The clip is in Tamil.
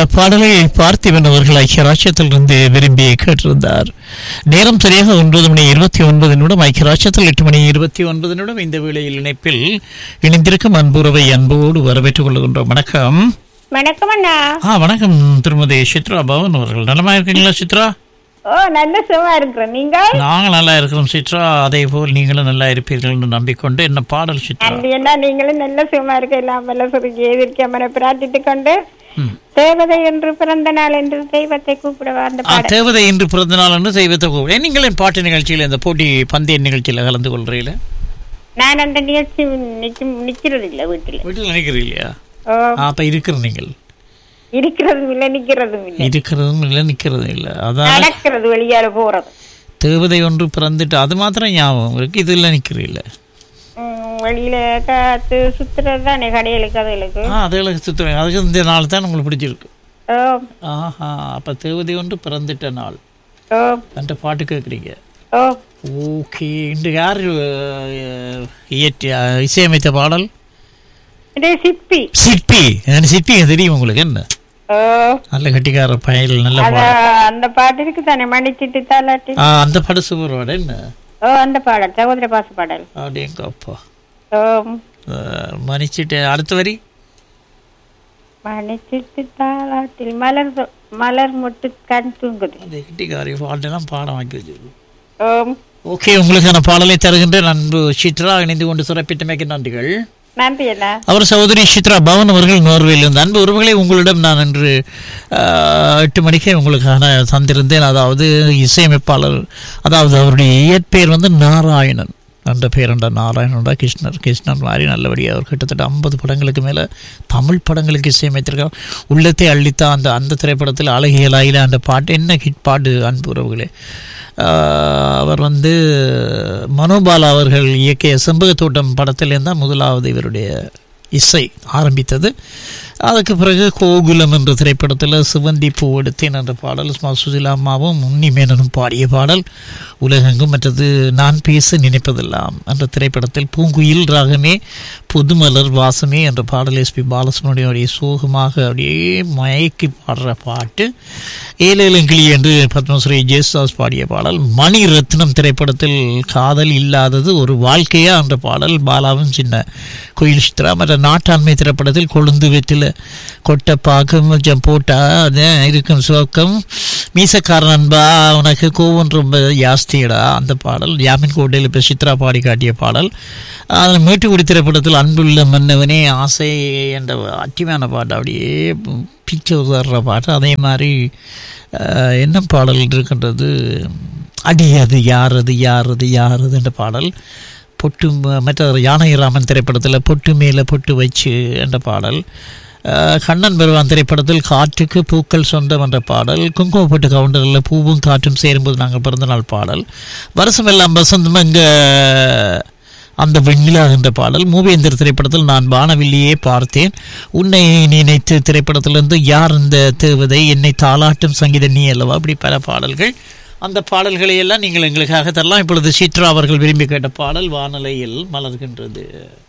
பாடலை பார்த்திபன் அவர்கள் ஐக்கிய ராஜ்யத்திலிருந்து விரும்பி கேட்டிருந்தார் நேரம் சரியாக ஒன்பது மணி இருபத்தி ஒன்பது நிமிடம் ஐக்கிய ராஜ்யத்தில் எட்டு மணி இருபத்தி ஒன்பது நிமிடம் இந்த வேளையில் இணைப்பில் இணைந்திருக்கும் அன்புறவை அன்போடு வரவேற்றுக் கொள்கின்றோம் வணக்கம் வணக்கம் அண்ணா ஆ வணக்கம் திருமதி சித்ரா பவன் அவர்கள் நலமா இருக்கீங்களா சித்ரா ஓ நல்ல சுகமா இருக்கிறேன் நீங்க நாங்கள் நல்லா இருக்கிறோம் சித்ரா அதே போல் நீங்களும் நல்லா இருப்பீர்கள் என்று நம்பிக்கொண்டு என்ன பாடல் சித்ரா நன்றி அண்ணா நீங்களும் நல்ல சுகமா இருக்க எல்லாம் வல்ல சுருக்கி எதிர்க்காம பிரார்த்தித்துக் கொண்டு ம். தேவதை என்று பிறந்த நாள் என்று தெய்வத்தை கூப்பிடவா அந்த ஆ, பாடல் தேவதை இன்று பிறந்த நாள் என்று செய்வத்தை கூப்பிட நீங்கள் என் பாட்டு நிகழ்ச்சியில் இந்த போட்டி பந்தய நிகழ்ச்சியில் கலந்து கொள்றீங்களா நான் அந்த நிகழ்ச்சி நிக்கும் நிக்கிறது இல்ல வீட்டுல வீட்டில் நினைக்கிறீங்க இல்லையா ஓ ஆ, அப்ப இருக்கிற நீங்கள் இருக்கிறதும் இல்ல நிக்கிறதும் இல்ல இருக்கிறதும் இல்லை நிக்கிறதும் இல்லை அதான் நடக்கிறது வெளியால போறது தேவதை ஒன்று பிறந்துட்டு அது மாத்திரம் ஞாபகம் இருக்கு இது இல்லை நிக்கிறீல்ல ம், வெளியில காத்து சுத்துறது தானே கடைகளுக்கு அதுகளுக்கு ஆ அதுகளுக்கு சுத்தம் அதுக்கு இந்த நாள் தான் உங்களுக்கு பிடிச்சிருக்கு ஓ ஆஹா அப்ப தேவதை ஒன்று பிறந்துட்ட நாள் ஓ அந்த பாட்டு கேட்குறீங்க ஓ ஓகே இன்று யார் அஹ், இயற்றி அஹ், இசையமைத்த பாடல் இதே சிப்பி சிற்பி எனக்கு சிற்பி தெரியும் உங்களுக்கு என்ன ஓ நல்ல கட்டிக்கார பயல் நல்ல அத பாடல் அந்த பாட்டு இருக்கு தானே மணிச்சிட்டு தாலாட்டி ஆ, அந்த பாடு சூப்பர் என்ன ஓ அந்த பாடல் சகோதர பாச பாடல் அப்படிங்க அப்பா ஓ அஹ், மன்னிச்சிட்டு அடுத்த வரி மணிச்சிட்டு தாலாட்டில் மலர் தொ- மலர் மொட்டு கண் தூங்குது அந்த கட்டிக்காரி பாட்டெல்லாம் பாடம் வாங்கி வச்சிருக்கு ஓ ஓகே உங்களுக்கான பாடலை தருகின்ற அன்பு சித்ரா இணைந்து கொண்டு சிறப்பித்தமைக்கு நன்றிகள் நன்றி அண்ணா அவர் சகோதரி சித்ரா பவன் அவர்கள் நோர்வேயில் இருந்த அன்பு உறவுகளை உங்களிடம் நான் இன்று ஆஹ், எட்டு மணிக்கே உங்களுக்கான தந்திருந்தேன் அதாவது இசையமைப்பாளர் அதாவது அவருடைய இயற்பெயர் வந்து நாராயணன் அந்த பேரண்ட நாராயணன்டா கிருஷ்ணர் கிருஷ்ணன் மாதிரி நல்லபடியாக அவர் கிட்டத்தட்ட ஐம்பது படங்களுக்கு மேலே தமிழ் படங்களுக்கு இசையமைத்திருக்கார் உள்ளத்தை அள்ளித்தா அந்த அந்த திரைப்படத்தில் அழகியலாயில அந்த பாட்டு என்ன ஹிட் பாட்டு அன்பு உறவுகளே ஆஹ், அவர் வந்து மனோபாலா அவர்கள் இயக்கிய செம்பகத்தோட்டம் படத்திலேருந்து தான் முதலாவது இவருடைய இசை ஆரம்பித்தது அதுக்கு பிறகு கோகுலம் என்ற திரைப்படத்தில் சிவந்தி பூ எடுத்தேன் என்ற பாடல் சுமா சுசிலா அம்மாவும் உன்னி மேனனும் பாடிய பாடல் உலகெங்கும் மற்றது நான் பேச நினைப்பதெல்லாம் என்ற திரைப்படத்தில் பூங்குயில் ராகமே புதுமலர் வாசமே என்ற பாடல் எஸ்பி பாலசுப்ரமணியோடைய சோகமாக அப்படியே மயக்கி பாடுற பாட்டு ஏலேலங்கிளி என்று பத்மஸ்ரீ ஜேசுதாஸ் பாடிய பாடல் மணி ரத்னம் திரைப்படத்தில் காதல் இல்லாதது ஒரு வாழ்க்கையா என்ற பாடல் பாலாவும் சின்ன கோயில் சித்ரா மற்ற நாட்டாண்மை திரைப்படத்தில் கொழுந்து வெற்றில கொட்டை பாக்கு கொஞ்சம் போட்டா அது இருக்கும் சோக்கம் மீசக்காரன் அன்பா உனக்கு கோவம் ரொம்ப ஜாஸ்தியடா அந்த பாடல் யாமின் கோட்டையில் இப்போ சித்ரா பாடி காட்டிய பாடல் அதில் மேட்டுக்குடி திரைப்படத்தில் அன்புள்ள மன்னவனே ஆசை என்ற அட்டிமான பாட்டு அப்படியே பிச்சு உதற பாட்டு அதே மாதிரி அஹ், என்ன பாடல் இருக்கின்றது அடி அது யார் அது யார் அது யார் அது என்ற பாடல் பொட்டு ம- மற்ற யானகிராமன் திரைப்படத்தில் பொட்டு மேலே பொட்டு வச்சு என்ற பாடல் அஹ், கண்ணன் பெருவான் திரைப்படத்தில் காற்றுக்கு பூக்கள் சொந்தம் என்ற பாடல் குங்குமப்பட்டு கவுண்டரில் பூவும் காற்றும் சேரும்போது நாங்கள் பிறந்தநாள் பாடல் வருஷமெல்லாம் வசந்தம் இங்கே அந்த வெண்ணிலா என்ற பாடல் மூவேந்தர் திரைப்படத்தில் நான் வானவில்லியே பார்த்தேன் உன்னை நினைத்து திரைப்படத்திலிருந்து யார் இந்த தேவதை என்னை தாளாட்டும் சங்கீத நீ அல்லவா அப்படி பல பாடல்கள் அந்த பாடல்களை எல்லாம் நீங்கள் எங்களுக்காக தரலாம் இப்பொழுது சித்ரா அவர்கள் விரும்பி கேட்ட பாடல் வானலையில் மலர்கின்றது